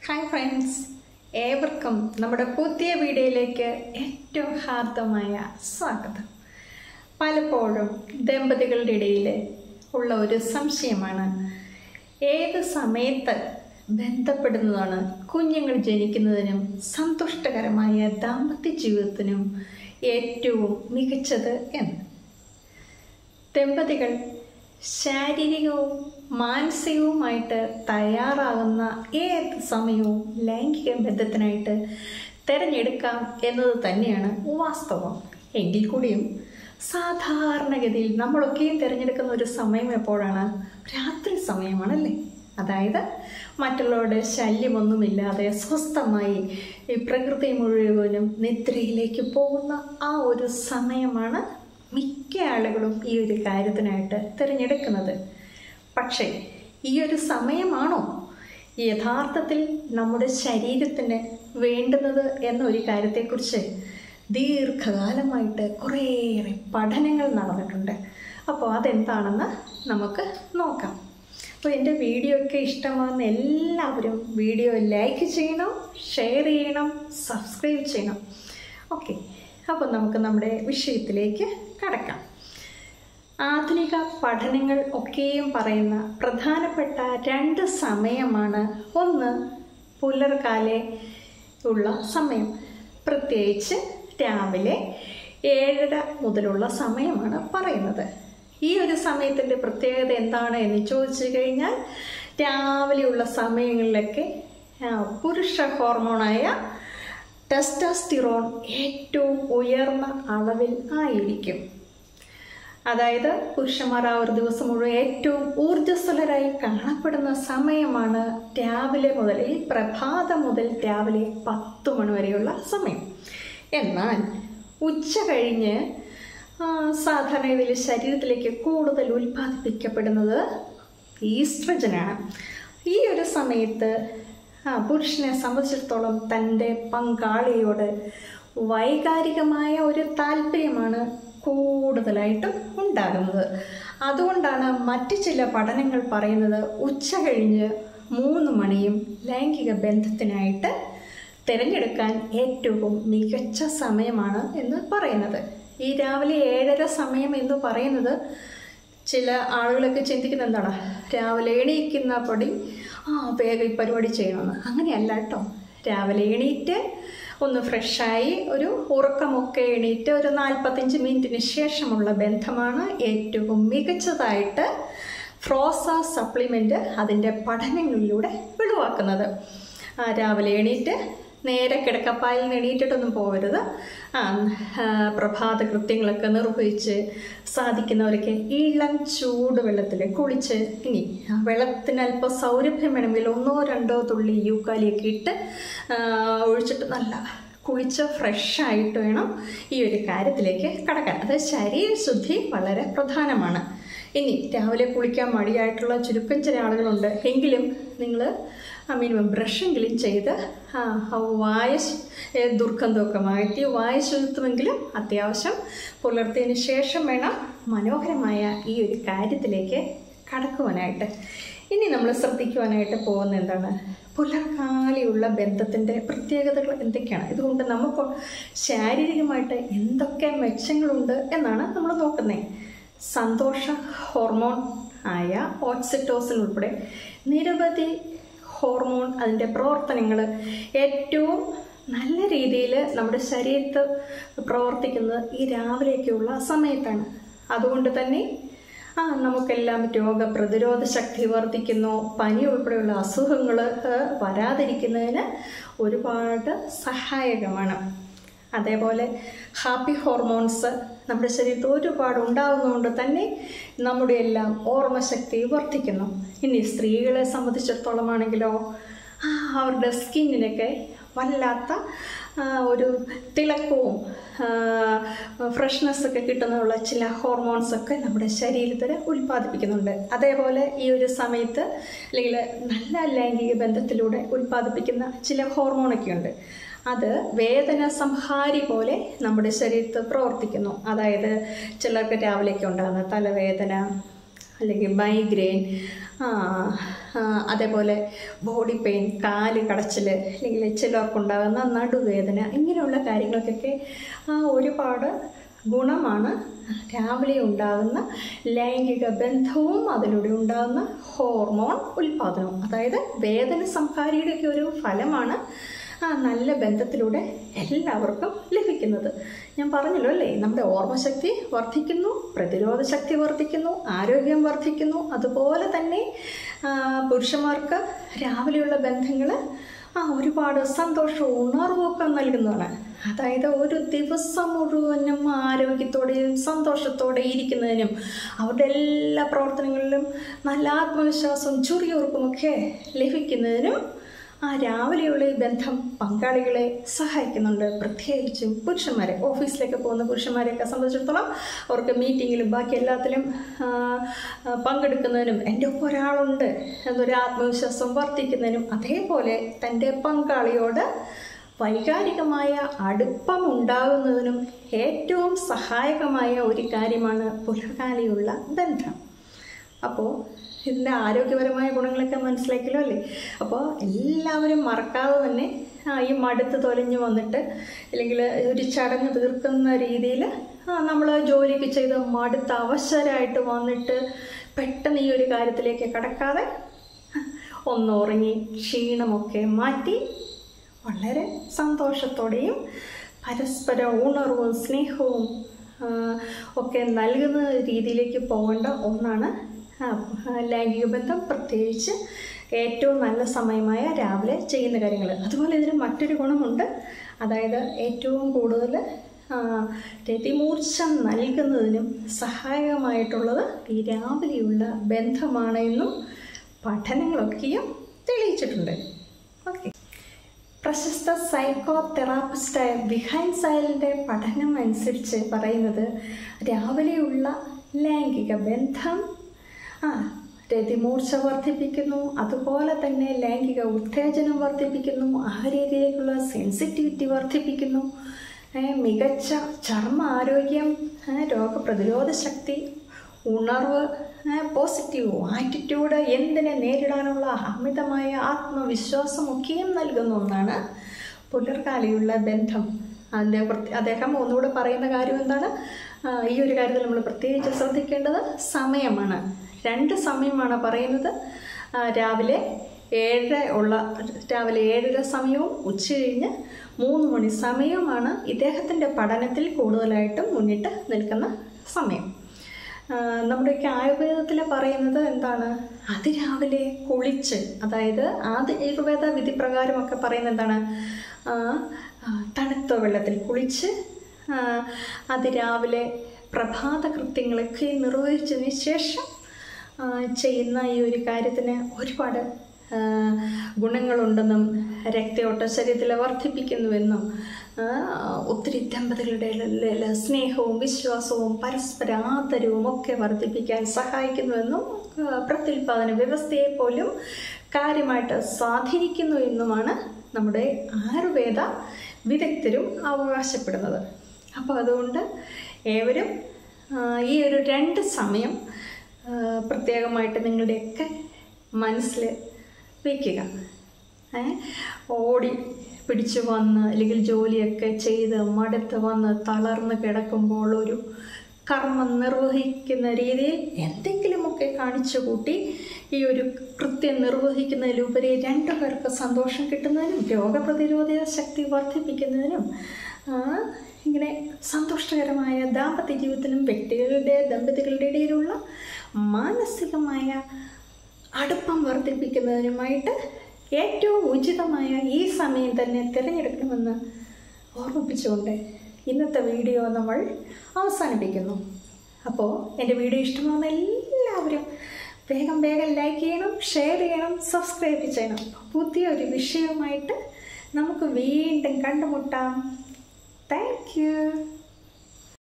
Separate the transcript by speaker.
Speaker 1: Hi friends ഏവർക്കും നമ്മുടെ പുതിയ വീഡിയോയിലേക്ക് ഏറ്റവും ഹാർദമായ സ്വാഗതം പലപ്പോഴും ദമ്പതികളുടെ ഇടയിൽ ഉള്ള ഒരു സംശയമാണ് ഏത് സമയത്ത് ബന്ധപ്പെടുന്നതാണ് കുഞ്ഞുങ്ങൾ ജനിക്കുന്നതിനും സന്തുഷ്ടകരമായ ദാമ്പത്യ ജീവിതത്തിനും ഏറ്റവും മികച്ചത് എന്ന് ദമ്പതികൾ ശാരീരികവും മാനസികവുമായിട്ട് തയ്യാറാകുന്ന ഏത് സമയവും ലൈംഗിക ബന്ധത്തിനായിട്ട് തിരഞ്ഞെടുക്കാം എന്നത് തന്നെയാണ് വാസ്തവം എങ്കിൽ കൂടിയും സാധാരണഗതിയിൽ നമ്മളൊക്കെയും തിരഞ്ഞെടുക്കുന്ന ഒരു സമയം എപ്പോഴാണ് രാത്രി സമയമാണല്ലേ അതായത് മറ്റുള്ളവരുടെ ശല്യമൊന്നുമില്ലാതെ സ്വസ്ഥമായി ഈ പ്രകൃതി മുഴുവനും നിദ്രയിലേക്ക് പോകുന്ന ആ ഒരു സമയമാണ് മിക്ക ആളുകളും ഈ ഒരു കാര്യത്തിനായിട്ട് തിരഞ്ഞെടുക്കുന്നത് പക്ഷേ ഈ ഒരു സമയമാണോ യഥാർത്ഥത്തിൽ നമ്മുടെ ശരീരത്തിന് വേണ്ടുന്നത് എന്നൊരു കാര്യത്തെക്കുറിച്ച് ദീർഘകാലമായിട്ട് കുറേയേറെ പഠനങ്ങൾ നടന്നിട്ടുണ്ട് അപ്പോൾ അതെന്താണെന്ന് നമുക്ക് നോക്കാം അപ്പോൾ എൻ്റെ വീഡിയോ ഒക്കെ ഇഷ്ടമാകുന്ന എല്ലാവരും വീഡിയോ ലൈക്ക് ചെയ്യണം ഷെയർ ചെയ്യണം സബ്സ്ക്രൈബ് ചെയ്യണം ഓക്കെ അപ്പോൾ നമുക്ക് നമ്മുടെ വിഷയത്തിലേക്ക് കടക്കാം ആധുനിക പഠനങ്ങൾ ഒക്കെയും പറയുന്ന പ്രധാനപ്പെട്ട രണ്ട് സമയമാണ് ഒന്ന് പുലർകാലെ ഉള്ള സമയം പ്രത്യേകിച്ച് രാവിലെ ഏഴര മുതലുള്ള സമയമാണ് പറയുന്നത് ഈ ഒരു സമയത്തിൻ്റെ പ്രത്യേകത എന്താണ് എന്ന് ചോദിച്ചു കഴിഞ്ഞാൽ രാവിലെയുള്ള സമയങ്ങളിലൊക്കെ ആ, പുരുഷ ഹോർമോണായ ടെസ്റ്റോസ്റ്റിറോൺ ഏറ്റവും ഉയർന്ന അളവിൽ ആയിരിക്കും അതായത് പുരുഷന്മാർ ആ ഒരു ദിവസം മുഴുവൻ ഏറ്റവും ഊർജ്ജസ്വലരായി കാണപ്പെടുന്ന സമയമാണ് രാവിലെ മുതൽ ഈ പ്രഭാതം മുതൽ രാവിലെ പത്ത് മണി വരെയുള്ള സമയം എന്നാൽ ഉച്ച കഴിഞ്ഞ് ആ, സാധാരണഗതിയിൽ ശരീരത്തിലേക്ക് കൂടുതൽ ഉൽപ്പാദിപ്പിക്കപ്പെടുന്നത് ഈസ്ട്രജനാണ് ഈ ഒരു സമയത്ത് ആ, പുരുഷനെ സംബന്ധിച്ചിടത്തോളം തൻ്റെ പങ്കാളിയോട് വൈകാരികമായ ഒരു താല്പര്യമാണ് കൂടുതലായിട്ടും ഉണ്ടാകുന്നത് അതുകൊണ്ടാണ് മറ്റ് ചില പഠനങ്ങൾ പറയുന്നത് ഉച്ച കഴിഞ്ഞ് മൂന്ന് മണിയും ലൈംഗിക ബന്ധത്തിനായിട്ട് തിരഞ്ഞെടുക്കാൻ ഏറ്റവും മികച്ച സമയമാണ് എന്ന് പറയുന്നത് ഈ രാവിലെ ഏഴര സമയം എന്ന് പറയുന്നത് ചില ആളുകളൊക്കെ ചിന്തിക്കുന്ന എന്താണ് രാവിലെ എണീക്കുന്ന പടി ആ വേഗം ഈ പരിപാടി ചെയ്യണമെന്ന് അങ്ങനെയല്ല കേട്ടോ രാവിലെ എണീറ്റ് ഒന്ന് ഫ്രഷായി ഒരു ഉറക്കമൊക്കെ എണീറ്റ് ഒരു നാൽപ്പത്തഞ്ച് മിനിറ്റിന് ശേഷമുള്ള ബന്ധമാണ് ഏറ്റവും മികച്ചതായിട്ട് ഫ്രോസ സപ്ലിമെൻ്റ് അതിൻ്റെ പഠനങ്ങളിലൂടെ വെളിവാക്കുന്നത് ആ, രാവിലെ എണീറ്റ് നേരെ കിടക്കപ്പായിൽ നിന്ന് എണീറ്റിട്ടൊന്നും പോകരുത് ആ ആ, പ്രഭാത കൃത്യങ്ങളൊക്കെ നിർവഹിച്ച് സാധിക്കുന്നവരൊക്കെ ഇളം ചൂട് വെള്ളത്തിൽ കുളിച്ച് ഇനി ആ വെള്ളത്തിന് അല്പം സൗരഭ്യം വേണമെങ്കിൽ ഒന്നോ രണ്ടോ തുള്ളി യൂക്കാലിയൊക്കെ ഇട്ട് ആ, ഒഴിച്ചിട്ട് നല്ല കുളിച്ച് ഫ്രഷായിട്ട് വേണം ഈ ഒരു കാര്യത്തിലേക്ക് കടക്കാൻ അത് ശരീരശുദ്ധി വളരെ പ്രധാനമാണ് ഇനി രാവിലെ കുളിക്കാൻ മടിയായിട്ടുള്ള ചുരുക്കം ചില ആളുകളുണ്ട് എങ്കിലും നിങ്ങൾ മിനിമം ബ്രഷെങ്കിലും ചെയ്ത് ആ, ആ വായ ശു- ഏ, ദുർഗന്ധമൊക്കെ മാറ്റി വായ ശുചിത്വമെങ്കിലും അത്യാവശ്യം പുലർത്തിയതിന് ശേഷം വേണം മനോഹരമായ ഈ ഒരു കാര്യത്തിലേക്ക് കടക്കുവാനായിട്ട് ഇനി നമ്മൾ ശ്രദ്ധിക്കുവാനായിട്ട് പോകുന്ന എന്താണ് പുലർക്കാലിയുള്ള ബന്ധത്തിൻ്റെ പ്രത്യേകതകൾ എന്തൊക്കെയാണ് ഇതുകൊണ്ട് നമുക്ക് ശാരീരികമായിട്ട് എന്തൊക്കെ മെച്ചങ്ങളുണ്ട് എന്നാണ് നമ്മൾ നോക്കുന്നത് സന്തോഷ ഹോർമോൺ ആയ ഓക്സിറ്റോസിൻ ഉൾപ്പെടെ നിരവധി ഹോർമോൺ അതിൻ്റെ പ്രവർത്തനങ്ങൾ ഏറ്റവും നല്ല രീതിയിൽ നമ്മുടെ ശരീരത്ത് പ്രവർത്തിക്കുന്നത് ഈ രാവിലെയൊക്കെയുള്ള സമയത്താണ് അതുകൊണ്ട് തന്നെ ആ നമുക്കെല്ലാം രോഗപ്രതിരോധ ശക്തി വർദ്ധിക്കുന്നു പനി ഉൾപ്പെടെയുള്ള അസുഖങ്ങൾ വരാതിരിക്കുന്നതിന് ഒരുപാട് സഹായകമാണ് അതേപോലെ ഹാപ്പി ഹോർമോൺസ് നമ്മുടെ ശരീരത്തിൽ ഒരുപാട് ഉണ്ടാകുന്നതുകൊണ്ട് തന്നെ നമ്മുടെ എല്ലാം ഓർമ്മശക്തി വർദ്ധിക്കുന്നു ഇനി സ്ത്രീകളെ സംബന്ധിച്ചിടത്തോളം ആണെങ്കിലോ ആ, അവരുടെ സ്കിന്നിനൊക്കെ വല്ലാത്ത ആ, ഒരു തിളക്കവും ഫ്രഷ്നെസ് ഒക്കെ കിട്ടുന്നതിനുള്ള ചില ഹോർമോൺസ് ഒക്കെ നമ്മുടെ ശരീരത്തിൽ ഉൽപ്പാദിപ്പിക്കുന്നുണ്ട് അതേപോലെ ഈ ഒരു സമയത്ത് അല്ലെങ്കിൽ നല്ല ലൈംഗിക ബന്ധത്തിലൂടെ ഉൽപ്പാദിപ്പിക്കുന്ന ചില ഹോർമോണൊക്കെ ഉണ്ട് അത് വേദന സംഹാരി പോലെ നമ്മുടെ ശരീരത്തിൽ പ്രവർത്തിക്കുന്നു അതായത് ചിലർക്ക് രാവിലെയൊക്കെ ഉണ്ടാകുന്ന തലവേദന അല്ലെങ്കിൽ മൈഗ്രെയിൻ അതേപോലെ ബോഡി പെയിൻ കാല് കടച്ചിൽ അല്ലെങ്കിൽ ചിലർക്കുണ്ടാകുന്ന നടുവേദന ഇങ്ങനെയുള്ള കാര്യങ്ങൾക്കൊക്കെ ആ, ഒരുപാട് ഗുണമാണ് രാവിലെ ഉണ്ടാകുന്ന ലൈംഗിക ബന്ധവും അതിലൂടെ ഉണ്ടാകുന്ന ഹോർമോൺ ഉൽപ്പാദനവും അതായത് വേദന സംഹാരിയുടെയൊക്കെ ഒരു ഫലമാണ് ആ നല്ല ബന്ധത്തിലൂടെ എല്ലാവർക്കും ലഭിക്കുന്നത് ഞാൻ പറഞ്ഞല്ലോ അല്ലേ നമ്മുടെ ഓർമ്മശക്തി വർദ്ധിക്കുന്നു പ്രതിരോധ ശക്തി വർദ്ധിക്കുന്നു ആരോഗ്യം വർദ്ധിക്കുന്നു അതുപോലെ തന്നെ ആ, പുരുഷന്മാർക്ക് രാവിലെയുള്ള ബന്ധങ്ങൾ ആ ഒരുപാട് സന്തോഷവും ഉണർവും ഒക്കെ നൽകുന്നതാണ് അതായത് ഒരു ദിവസം മുഴുവനും ആരോഗ്യത്തോടെയും സന്തോഷത്തോടെ ഇരിക്കുന്നതിനും അവരുടെ എല്ലാ പ്രവർത്തനങ്ങളിലും നല്ല ആത്മവിശ്വാസവും ചുറിയുറുക്കുമൊക്കെ ലഭിക്കുന്നതിനും ആ രാവിലെയുള്ള ഈ ബന്ധം പങ്കാളികളെ സഹായിക്കുന്നുണ്ട് പ്രത്യേകിച്ചും പുരുഷന്മാരെ ഓഫീസിലേക്ക് പോകുന്ന പുരുഷന്മാരെയൊക്കെ സംബന്ധിച്ചിടത്തോളം അവർക്ക് മീറ്റിങ്ങിലും ബാക്കി എല്ലാത്തിലും ആ, ആ, പങ്കെടുക്കുന്നതിനും എൻ്റെ ഒപ്പം ഒരാളുണ്ട് എന്നൊരു ആത്മവിശ്വാസം വർദ്ധിക്കുന്നതിനും അതേപോലെ തൻ്റെ പങ്കാളിയോട് വൈകാരികമായ അടുപ്പം ഉണ്ടാകുന്നതിനും ഏറ്റവും സഹായകമായ ഒരു കാര്യമാണ് പുലർകാലിയുള്ള ബന്ധം അപ്പോൾ ഇതിൻ്റെ ആരോഗ്യപരമായ ഗുണങ്ങളൊക്കെ മനസ്സിലാക്കിയല്ലോ അല്ലേ അപ്പോൾ എല്ലാവരും മറക്കാതെ തന്നെ ആ, ഈ മടുത്ത് തൊലഞ്ഞു വന്നിട്ട് അല്ലെങ്കിൽ ഒരു ചടങ്ങ് തീർക്കുന്ന രീതിയിൽ നമ്മൾ ജോലിക്ക് ചെയ്ത് മടുത്ത് അവശരായിട്ട് വന്നിട്ട് പെട്ടെന്ന് ഈ ഒരു കാര്യത്തിലേക്ക് കടക്കാതെ ഒന്നുറങ്ങി ക്ഷീണമൊക്കെ മാറ്റി വളരെ സന്തോഷത്തോടെയും പരസ്പര ഉണർവും സ്നേഹവും ആ, ഒക്കെ നൽകുന്ന രീതിയിലേക്ക് പോകേണ്ട ഒന്നാണ് ആ, ലൈംഗിക ബന്ധം പ്രത്യേകിച്ച് ഏറ്റവും നല്ല സമയമായ രാവിലെ ചെയ്യുന്ന കാര്യങ്ങൾ അതുപോലെ ഇതിന് മറ്റൊരു ഗുണമുണ്ട് അതായത് ഏറ്റവും കൂടുതൽ ആ, രതിമൂർച്ച നൽകുന്നതിനും സഹായകമായിട്ടുള്ളത് ഈ രാവിലെയുള്ള ബന്ധമാണ് എന്നും പഠനങ്ങളൊക്കെയും തെളിയിച്ചിട്ടുണ്ട് ഓക്കെ പ്രശസ്ത സൈക്കോ തെറാപ്പിസ്റ്റായ ബിഹൈൻഡ് സൈലിൻ്റെ പഠനം അനുസരിച്ച് പറയുന്നത് രാവിലെയുള്ള ലൈംഗിക ബന്ധം ആ രതിമൂർച്ച വർദ്ധിപ്പിക്കുന്നു അതുപോലെ തന്നെ ലൈംഗിക ഉത്തേജനം വർദ്ധിപ്പിക്കുന്നു ആ രീതിയിലേക്കുള്ള സെൻസിറ്റിവിറ്റി വർദ്ധിപ്പിക്കുന്നു ഏ, മികച്ച ചർമ്മ ആരോഗ്യം ഏ, രോഗപ്രതിരോധ ശക്തി ഉണർവ് പോസിറ്റീവ് ആറ്റിറ്റ്യൂഡ് എന്തിനെ നേരിടാനുള്ള അമിതമായ ആത്മവിശ്വാസമൊക്കെയും നൽകുന്ന ഒന്നാണ് പുലർകാലിയുള്ള ബന്ധം അതിൻ്റെ പ്രത്യ- അദ്ദേഹം ഒന്നുകൂടെ പറയുന്ന കാര്യം എന്താണ് ആ, ഈ ഒരു കാര്യത്തിൽ നമ്മൾ പ്രത്യേകിച്ച് ശ്രദ്ധിക്കേണ്ടത് സമയമാണ് രണ്ട് സമയമാണ് പറയുന്നത് ആ, രാവിലെ ഏഴര ഉള്ള രാവിലെ ഏഴര സമയവും ഉച്ച കഴിഞ്ഞ് മൂന്ന് മണി സമയവുമാണ് ഇദ്ദേഹത്തിൻ്റെ പഠനത്തിൽ കൂടുതലായിട്ടും മുന്നിട്ട് നിൽക്കുന്ന സമയം ആ, നമ്മുടെയൊക്കെ ആയുർവേദത്തിൽ പറയുന്നത് എന്താണ് അതിരാവിലെ കുളിച്ച് അതായത് ആദ്യ ആയുർവേദ വിധി പ്രകാരമൊക്കെ പറയുന്നത് എന്താണ് ആ, ആ, തണുത്ത വെള്ളത്തിൽ കുളിച്ച് ആ, അതിരാവിലെ പ്രഭാത കൃത്യങ്ങളൊക്കെ നിർവഹിച്ചതിന് ശേഷം ആ, ചെയ്യുന്ന ഈ ഒരു കാര്യത്തിന് ഒരുപാട് ആ, ഗുണങ്ങളുണ്ടെന്നും രക്തയോട്ട ശരീരത്തിൽ വർദ്ധിപ്പിക്കുന്നുവെന്നും ആ, ഒത്തിരി ദമ്പതികളുടെ ഇടയിൽ സ്നേഹവും വിശ്വാസവും പരസ്പര ആദരവും ഒക്കെ വർദ്ധിപ്പിക്കാൻ സഹായിക്കുന്നുവെന്നും ആ, പ്രത്യുൽപാദന വ്യവസ്ഥയെ പോലും കാര്യമായിട്ട് സ്വാധീനിക്കുന്നു എന്നുമാണ് നമ്മുടെ ആയുർവേദ വിദഗ്ധരും അവകാശപ്പെടുന്നത് അപ്പോൾ അതുകൊണ്ട് ഏവരും ആ, ഈ ഒരു രണ്ട് സമയം ആ, പ്രത്യേകമായിട്ട് നിങ്ങളുടെയൊക്കെ മനസ്സിൽ വയ്ക്കുക ഏ? ഓടി പിടിച്ചു വന്ന് അല്ലെങ്കിൽ ജോലിയൊക്കെ ചെയ്ത് മടുത്ത് വന്ന് തളർന്ന് കിടക്കുമ്പോൾ ഒരു കർമ്മം നിർവഹിക്കുന്ന രീതിയിൽ എന്തെങ്കിലുമൊക്കെ കാണിച്ചു കൂട്ടി ഈ ഒരു കൃത്യം നിർവഹിക്കുന്നതിലുപരി രണ്ടു പേർക്ക് സന്തോഷം കിട്ടുന്നതിനും രോഗപ്രതിരോധ ശക്തി വർദ്ധിപ്പിക്കുന്നതിനും ആ, ഇങ്ങനെ സന്തോഷകരമായ ദാമ്പത്യ ജീവിതത്തിനും വ്യക്തികളുടെ ദമ്പതികളുടെ ഇടയിലുള്ള മാനസികമായ അടുപ്പം വർദ്ധിപ്പിക്കുന്നതിനുമായിട്ട് ഏറ്റവും ഉചിതമായ ഈ സമയം തന്നെ തിരഞ്ഞെടുക്കണമെന്ന് ഓർമ്മിപ്പിച്ചുകൊണ്ട് ഇന്നത്തെ വീഡിയോ നമ്മൾ അവസാനിപ്പിക്കുന്നു അപ്പോൾ എൻ്റെ വീഡിയോ ഇഷ്ടമാകുന്ന എല്ലാവരും വേഗം വേഗം ലൈക്ക് ചെയ്യണം ഷെയർ ചെയ്യണം സബ്സ്ക്രൈബ് ചെയ്യണം പുതിയൊരു വിഷയവുമായിട്ട് നമുക്ക് വീണ്ടും കണ്ടുമുട്ടാം താങ്ക് യു